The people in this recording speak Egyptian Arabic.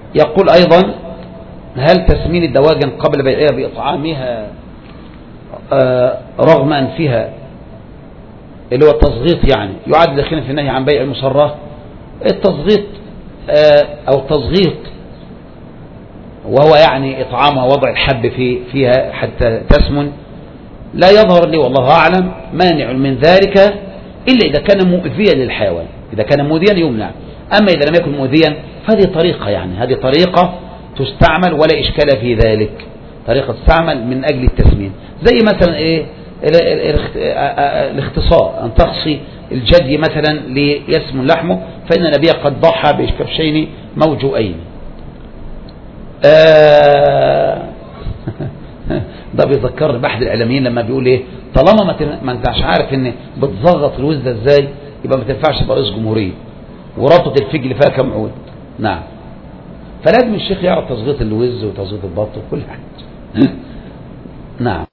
يقول أيضا هل تسمين الدواجن قبل بيعها بإطعامها آه، رغم أنفها اللي هو التصغيط يعني يعد داخلا في النهي عن بيع المصرة التصغيط آه، أو التصغيط وهو يعني إطعامها وضع الحب في فيها حتى تسمن لا يظهر لي والله أعلم مانع من ذلك إلا إذا كان مؤذيا للحيوان إذا كان مؤذيا يمنع أما إذا لم يكن مؤذيا فهذه طريقة يعني هذه طريقة تستعمل ولا إشكال في ذلك طريقة تستعمل من أجل التسمين زي مثلا إيه الاختصاء أن تخصي الجدي مثلا ليسمن لحمه فإن النبي قد ضحى بكبشين موجوئين آه ده بيذكرني بأحد الإعلاميين لما بيقول إيه طالما ما, ما أنتش عارف إن بتزغط الوز ده إزاي يبقى ما تنفعش تبقى رئيس جمهورية ورطة الفجل فيها كم عود نعم فلازم الشيخ يعرف تزغيط الوز وتزغيط البط وكل حاجة نعم